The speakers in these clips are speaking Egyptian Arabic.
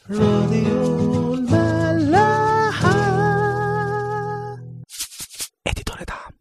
راديو الملاحة اديتور دعم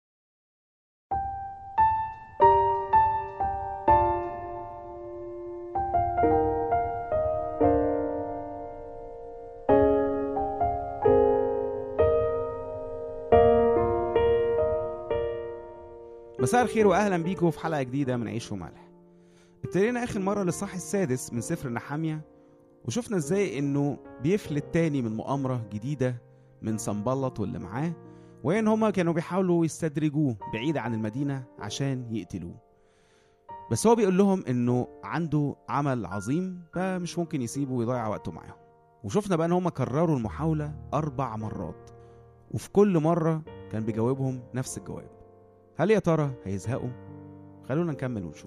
مساء الخير واهلا بيكم في حلقه جديده من عيش وملح ابتدينا اخر مره للصح السادس من سفر نحاميه وشفنا ازاي انه بيفلت تاني من مؤامره جديده من سنبلط واللي معاه وهي ان هما كانوا بيحاولوا يستدرجوه بعيد عن المدينه عشان يقتلوه بس هو بيقول لهم انه عنده عمل عظيم فمش ممكن يسيبه ويضيع وقته معاهم وشفنا بقى ان هما كرروا المحاوله اربع مرات وفي كل مره كان بيجاوبهم نفس الجواب هل يا ترى هيزهقوا خلونا نكمل ونشوف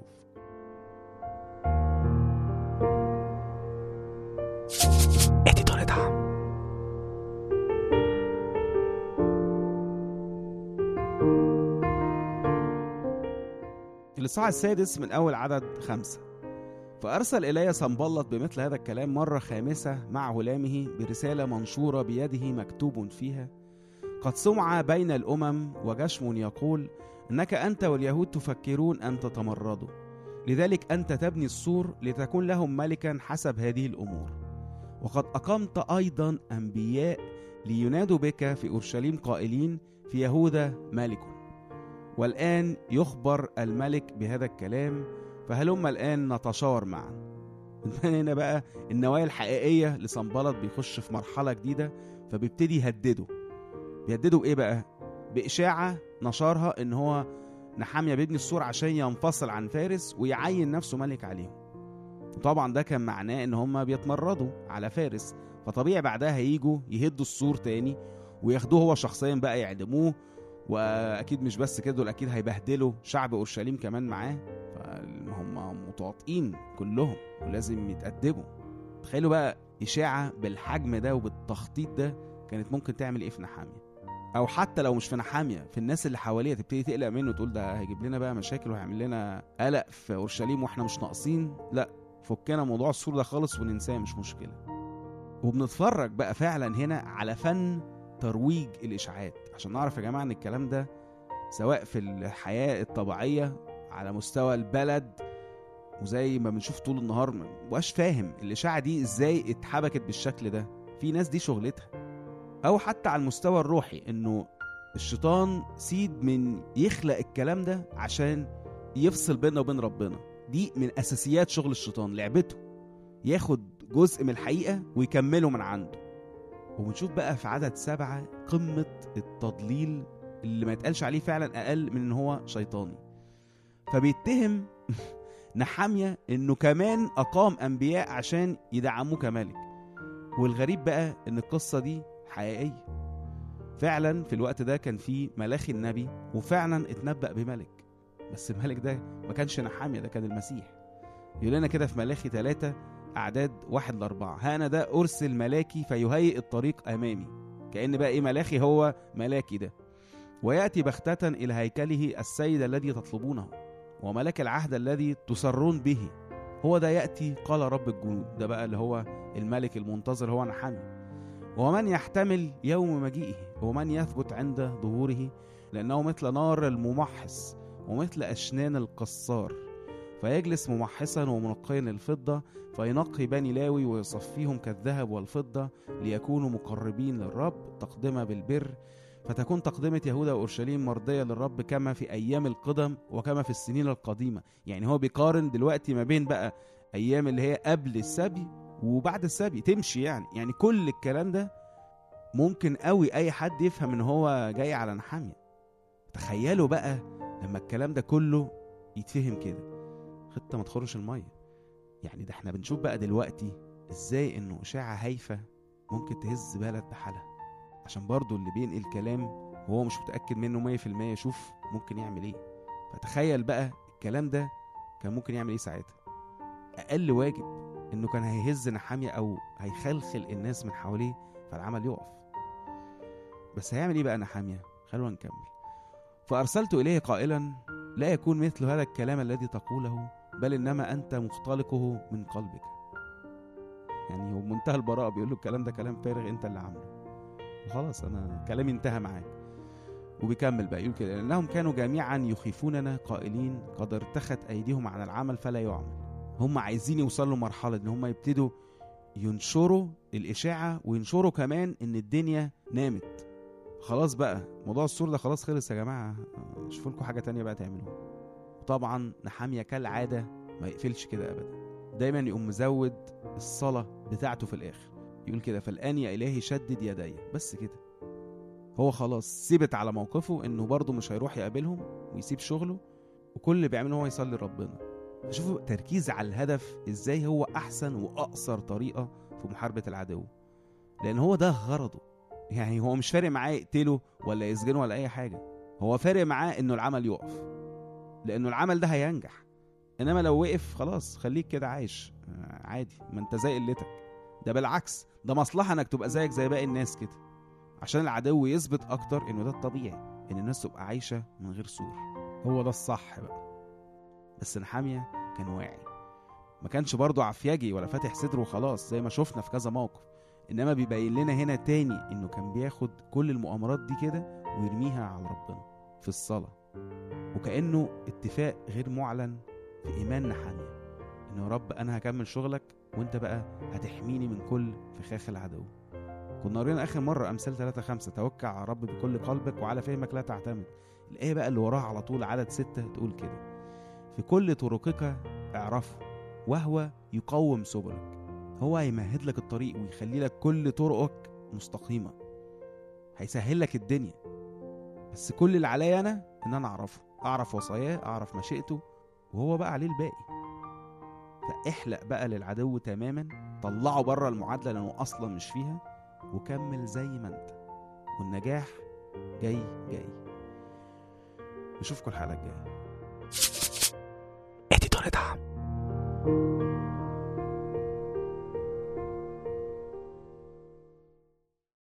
اديتور دعم الإصحاح السادس من أول عدد خمسة فأرسل إلي سنبلط بمثل هذا الكلام مرة خامسة مع غلامه برسالة منشورة بيده مكتوب فيها قد سمع بين الأمم وجشم يقول إنك أنت واليهود تفكرون أن تتمردوا لذلك أنت تبني السور لتكون لهم ملكا حسب هذه الأمور وقد أقمت أيضا أنبياء لينادوا بك في أورشليم قائلين في يهوذا ملك والآن يخبر الملك بهذا الكلام فهلم الآن نتشاور معا من هنا بقى النوايا الحقيقية لصنبلط بيخش في مرحلة جديدة فبيبتدي يهدده بيهدده بإيه بقى؟ بإشاعة نشرها إن هو نحامية بيبني السور عشان ينفصل عن فارس ويعين نفسه ملك عليهم وطبعا ده كان معناه إن هما بيتمردوا على فارس فطبيعي بعدها هيجوا يهدوا السور تاني وياخدوه هو شخصيا بقى يعدموه واكيد مش بس كده دول اكيد هيبهدلوا شعب اورشليم كمان معاه فهم متواطئين كلهم ولازم يتأدبوا تخيلوا بقى اشاعه بالحجم ده وبالتخطيط ده كانت ممكن تعمل ايه في نحاميه او حتى لو مش في نحاميه في الناس اللي حواليه تبتدي تقلق منه تقول ده هيجيب لنا بقى مشاكل وهيعمل لنا قلق في اورشليم واحنا مش ناقصين لا فكنا موضوع السور ده خالص وننساه مش مشكله وبنتفرج بقى فعلا هنا على فن ترويج الاشاعات عشان نعرف يا جماعه ان الكلام ده سواء في الحياه الطبيعيه على مستوى البلد وزي ما بنشوف طول النهار مبقاش فاهم الاشاعه دي ازاي اتحبكت بالشكل ده في ناس دي شغلتها او حتى على المستوى الروحي انه الشيطان سيد من يخلق الكلام ده عشان يفصل بيننا وبين ربنا دي من اساسيات شغل الشيطان لعبته ياخد جزء من الحقيقه ويكمله من عنده وبنشوف بقى في عدد سبعة قمة التضليل اللي ما يتقالش عليه فعلا أقل من إن هو شيطاني فبيتهم نحامية إنه كمان أقام أنبياء عشان يدعموه كملك والغريب بقى إن القصة دي حقيقية فعلا في الوقت ده كان في ملاخي النبي وفعلا اتنبأ بملك بس الملك ده ما كانش نحامية ده كان المسيح يقول لنا كده في ملاخي ثلاثة أعداد واحد لأربعة ها أنا ده أرسل ملاكي فيهيئ الطريق أمامي كأن بقى إيه ملاخي هو ملاكي ده ويأتي بغتة إلى هيكله السيد الذي تطلبونه وملك العهد الذي تسرون به هو ده يأتي قال رب الجنود ده بقى اللي هو الملك المنتظر هو نحامي ومن يحتمل يوم مجيئه ومن يثبت عند ظهوره لأنه مثل نار الممحص ومثل أشنان القصار فيجلس ممحصا ومنقيا الفضة فينقي بني لاوي ويصفيهم كالذهب والفضة ليكونوا مقربين للرب تقدمة بالبر فتكون تقدمة يهوذا وأورشليم مرضية للرب كما في أيام القدم وكما في السنين القديمة يعني هو بيقارن دلوقتي ما بين بقى أيام اللي هي قبل السبي وبعد السبي تمشي يعني يعني كل الكلام ده ممكن قوي أي حد يفهم إن هو جاي على نحامية تخيلوا بقى لما الكلام ده كله يتفهم كده خطة ما تخرش المية يعني ده احنا بنشوف بقى دلوقتي ازاي انه اشاعة هايفة ممكن تهز بلد بحالها عشان برضو اللي بينقل كلام وهو مش متأكد منه مية في المية يشوف ممكن يعمل ايه فتخيل بقى الكلام ده كان ممكن يعمل ايه ساعتها اقل واجب انه كان هيهز نحامية او هيخلخل الناس من حواليه فالعمل يقف بس هيعمل ايه بقى نحامية خلونا نكمل فأرسلت إليه قائلا لا يكون مثل هذا الكلام الذي تقوله بل إنما أنت مختلقه من قلبك يعني هو بمنتهى البراءه بيقول له الكلام ده كلام فارغ انت اللي عامله وخلاص انا كلامي انتهى معاك وبيكمل بقى يقول كده لانهم كانوا جميعا يخيفوننا قائلين قد ارتخت ايديهم عن العمل فلا يعمل هم عايزين يوصلوا لمرحله ان هم يبتدوا ينشروا الاشاعه وينشروا كمان ان الدنيا نامت خلاص بقى موضوع السور ده خلاص خلص يا جماعه شوفوا لكم حاجه تانية بقى تعملوها طبعا نحاميه كالعاده ما يقفلش كده ابدا دايما يقوم مزود الصلاه بتاعته في الاخر يقول كده فالان يا الهي شدد يدي بس كده هو خلاص ثبت على موقفه انه برضه مش هيروح يقابلهم ويسيب شغله وكل اللي بيعمله هو يصلي لربنا فشوفوا تركيز على الهدف ازاي هو احسن واقصر طريقه في محاربه العدو لان هو ده غرضه يعني هو مش فارق معاه يقتله ولا يسجنه ولا اي حاجه هو فارق معاه انه العمل يقف لانه العمل ده هينجح انما لو وقف خلاص خليك كده عايش آه، عادي ما انت زي قلتك ده بالعكس ده مصلحه انك تبقى زيك زي باقي الناس كده عشان العدو يثبت اكتر انه ده الطبيعي ان الناس تبقى عايشه من غير سور هو ده الصح بقى بس نحاميه كان واعي ما كانش برضه عفياجي ولا فاتح صدره وخلاص زي ما شفنا في كذا موقف انما بيبين لنا هنا تاني انه كان بياخد كل المؤامرات دي كده ويرميها على ربنا في الصلاه وكانه اتفاق غير معلن في ايمان نحاميه انه يا رب انا هكمل شغلك وانت بقى هتحميني من كل فخاخ العدو كنا قرينا اخر مره امثال 3 5 توكل على رب بكل قلبك وعلى فهمك لا تعتمد الايه بقى اللي وراها على طول عدد ستة تقول كده في كل طرقك اعرفه وهو يقوم سبلك هو هيمهد لك الطريق ويخلي لك كل طرقك مستقيمه هيسهل لك الدنيا بس كل اللي عليا انا ان انا اعرفه اعرف وصاياه اعرف مشيئته وهو بقى عليه الباقي فاحلق بقى للعدو تماما طلعه بره المعادله لانه اصلا مش فيها وكمل زي ما انت والنجاح جاي جاي نشوفكم الحلقه الجايه اديتور دعم